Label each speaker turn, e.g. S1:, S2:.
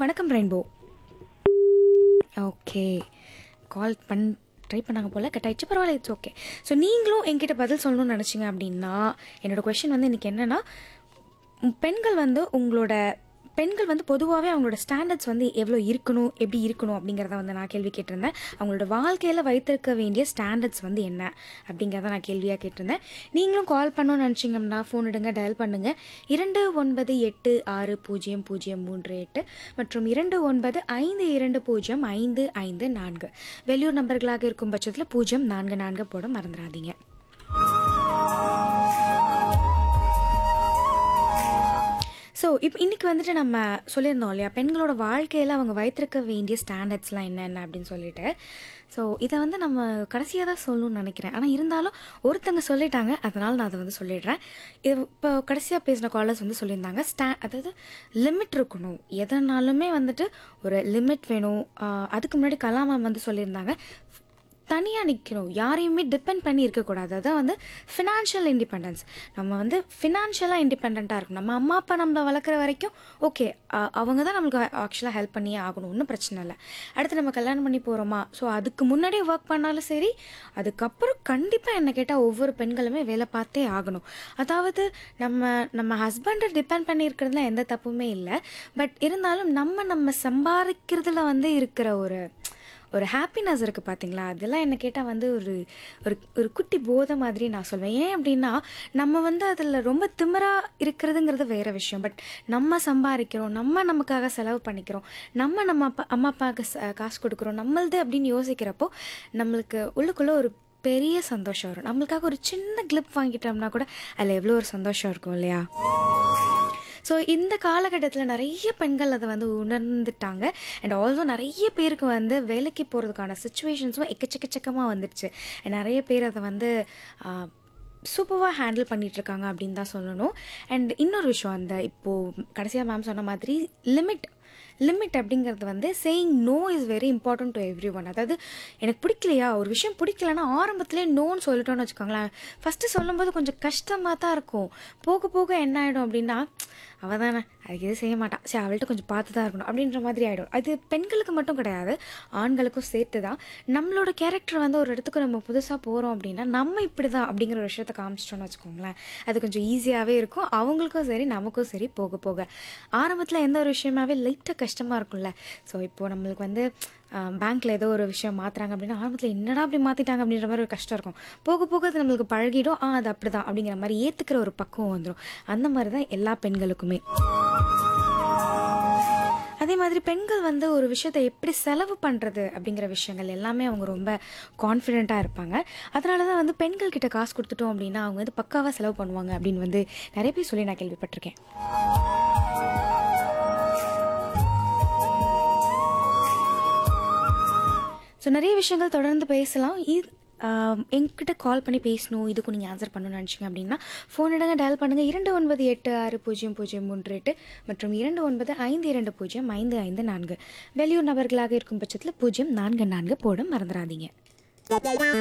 S1: வணக்கம் rainbow okay call பண் try பண்ணாங்க போல் கட் ஆயிடுச்சு பரவாயில்ல இட்ஸ் ஓகே ஸோ நீங்களும் என்கிட்ட பதில் சொல்லணும்னு நினச்சிங்க அப்படின்னா என்னோட கொஷின் வந்து இன்றைக்கி என்னென்னா பெண்கள் வந்து உங்களோட பெண்கள் வந்து பொதுவாகவே அவங்களோட ஸ்டாண்டர்ட்ஸ் வந்து எவ்வளோ இருக்கணும் எப்படி இருக்கணும் அப்படிங்கிறத வந்து நான் கேள்வி கேட்டிருந்தேன் அவங்களோட வாழ்க்கையில் வைத்திருக்க வேண்டிய ஸ்டாண்டர்ட்ஸ் வந்து என்ன அப்படிங்கிறத நான் கேள்வியாக கேட்டிருந்தேன் நீங்களும் கால் பண்ணணும்னு நினச்சிங்கன்னா ஃபோன் எடுங்க டயல் பண்ணுங்கள் இரண்டு ஒன்பது எட்டு ஆறு பூஜ்ஜியம் பூஜ்ஜியம் மூன்று எட்டு மற்றும் இரண்டு ஒன்பது ஐந்து இரண்டு பூஜ்ஜியம் ஐந்து ஐந்து நான்கு வெளியூர் நம்பர்களாக இருக்கும் பட்சத்தில் பூஜ்ஜியம் நான்கு நான்கு போட மறந்துடாதீங்க ஸோ இப்போ இன்றைக்கி வந்துட்டு நம்ம சொல்லியிருந்தோம் இல்லையா பெண்களோட வாழ்க்கையில் அவங்க வைத்திருக்க வேண்டிய ஸ்டாண்டர்ட்ஸ்லாம் என்னென்ன அப்படின்னு சொல்லிட்டு ஸோ இதை வந்து நம்ம கடைசியாக தான் சொல்லணும்னு நினைக்கிறேன் ஆனால் இருந்தாலும் ஒருத்தங்க சொல்லிட்டாங்க அதனால் நான் அதை வந்து சொல்லிடுறேன் இது இப்போ கடைசியாக பேசின காலர்ஸ் வந்து சொல்லியிருந்தாங்க ஸ்டா அதாவது லிமிட் இருக்கணும் எதனாலுமே வந்துட்டு ஒரு லிமிட் வேணும் ஆஹ் அதுக்கு முன்னாடி கலாம் மேம் வந்து சொல்லியிருந்தாங்க தனியாக நிற்கணும் யாரையுமே டிபெண்ட் பண்ணி இருக்கக்கூடாது அதான் வந்து ஃபினான்ஷியல் இண்டிபெண்டன்ஸ் நம்ம வந்து ஃபினான்ஷியலாக இண்டிபெண்ட்டாக இருக்கணும் நம்ம அம்மா அப்பா நம்மளை வளர்க்குற வரைக்கும் ஓகே அவங்க தான் நம்மளுக்கு ஆக்சுவலாக ஹெல்ப் பண்ணியே ஆகணும் ஒன்றும் பிரச்சனை இல்லை அடுத்து நம்ம கல்யாணம் பண்ணி போகிறோமா ஸோ அதுக்கு முன்னாடி ஒர்க் பண்ணாலும் சரி அதுக்கப்புறம் கண்டிப்பாக என்ன கேட்டால் ஒவ்வொரு பெண்களுமே வேலை பார்த்தே ஆகணும் அதாவது நம்ம நம்ம ஹஸ்பண்டை டிபெண்ட் பண்ணி இருக்கிறதுல எந்த தப்புமே இல்லை பட் இருந்தாலும் நம்ம நம்ம சம்பாதிக்கிறதுல வந்து இருக்கிற ஒரு ஒரு ஹாப்பினஸ் இருக்குது பார்த்தீங்களா அதெல்லாம் என்ன கேட்டால் வந்து ஒரு ஒரு ஒரு குட்டி போதை மாதிரி நான் சொல்வேன் ஏன் அப்படின்னா நம்ம வந்து அதில் ரொம்ப திமிரா இருக்கிறதுங்கிறது வேற விஷயம் பட் நம்ம சம்பாதிக்கிறோம் நம்ம நமக்காக செலவு பண்ணிக்கிறோம் நம்ம நம்ம அப்பா அம்மா அப்பாவுக்கு ச- காசு கொடுக்குறோம் நம்மளது அப்படின்னு யோசிக்கிறப்போ நம்மளுக்கு உள்ளுக்குள்ளே ஒரு பெரிய சந்தோஷம் வரும் நம்மளுக்காக ஒரு சின்ன கிளிப் வாங்கிட்டோம்னா கூட அதில் எவ்வளோ ஒரு சந்தோஷம் இருக்கும் இல்லையா ஸோ இந்த காலகட்டத்தில் நிறைய பெண்கள் அதை வந்து உணர்ந்துட்டாங்க அண்ட் ஆல்சோ நிறைய பேருக்கு வந்து வேலைக்கு போகிறதுக்கான சுச்சுவேஷன்ஸும் எக்கச்சக்கச்சக்கமாக வந்துடுச்சு And நிறைய பேர் அதை வந்து சூப்பராக ஹேண்டில் பண்ணிட்டு இருக்காங்க அப்படின்னு தான் சொல்லணும் அண்ட் இன்னொரு விஷயம் அந்த இப்போது கடைசியாக மேம் சொன்ன மாதிரி லிமிட் லிமிட் அப்படிங்கிறது வந்து saying no is very important to every அதாவது எனக்கு பிடிக்கலையா ஒரு விஷயம் பிடிக்கலன்னா ஆரம்பத்திலே நோன்னு சொல்லிட்டோன்னு வச்சுக்கோங்களேன் ஃபஸ்ட்டு சொல்லும்போது கொஞ்சம் கஷ்டமாக தான் இருக்கும் போக போக என்ன ஆகிடும் அப்படின்னா அவள் தானே அதுக்கு எதுவும் செய்ய மாட்டான் சரி அவள்கிட்ட கொஞ்சம் பார்த்து தான் இருக்கணும் அப்படின்ற மாதிரி ஆகிடும் அது பெண்களுக்கு மட்டும் கிடையாது ஆண்களுக்கும் சேர்த்து தான் நம்மளோட கேரக்டர் வந்து ஒரு இடத்துக்கு நம்ம புதுசாக போகிறோம் அப்படின்னா நம்ம இப்படி தான் அப்படிங்கிற ஒரு விஷயத்த காமிச்சிட்டோம்னு வச்சுக்கோங்களேன் அது கொஞ்சம் ஈஸியாகவே இருக்கும் அவங்களுக்கும் சரி நமக்கும் சரி போக போக ஆரம்பத்தில் எந்த ஒரு விஷயமாவே லைட்டாக கஷ்டமாக இருக்கும்ல ஸோ இப்போது நம்மளுக்கு வந்து பேங்க்கில் ஏதோ ஒரு விஷயம் மாற்றுறாங்க அப்படின்னா ஆரம்பத்தில் என்னடா அப்படி மாற்றிட்டாங்க அப்படின்ற மாதிரி ஒரு கஷ்டம் இருக்கும் போக போக அது நம்மளுக்கு பழகிடும் ஆ அது அப்படி தான் அப்படிங்கிற மாதிரி ஏற்றுக்கிற ஒரு பக்குவம் வந்துடும் அந்த மாதிரி தான் எல்லா பெண்களுக்குமே அதே மாதிரி பெண்கள் வந்து ஒரு விஷயத்தை எப்படி செலவு பண்ணுறது அப்படிங்கிற விஷயங்கள் எல்லாமே அவங்க ரொம்ப கான்ஃபிடென்ட்டாக இருப்பாங்க அதனால தான் வந்து பெண்கள் கிட்ட காசு கொடுத்துட்டோம் அப்படின்னா அவங்க வந்து பக்காவாக செலவு பண்ணுவாங்க அப்படின்னு வந்து நிறைய பேர் சொல்லி நான் கேள்விப்பட்டிருக்கேன் ஸோ நிறைய விஷயங்கள் தொடர்ந்து பேசலாம் இது ஆம், என்கிட்ட கால் பண்ணி பேசணும் இதுக்கு நீங்கள் ஆன்சர் பண்ணணும்னு நினச்சிங்க அப்படின்னா ஃபோன் எடுங்க டயல் பண்ணுங்கள் இரண்டு ஒன்பது எட்டு ஆறு பூஜ்ஜியம் பூஜ்ஜியம் மூன்று எட்டு மற்றும் இரண்டு ஒன்பது ஐந்து இரண்டு பூஜ்ஜியம் ஐந்து ஐந்து நான்கு வெளியூர் நபர்களாக இருக்கும் பட்சத்தில் பூஜ்ஜியம் நான்கு நான்கு போட மறந்துடாதீங்க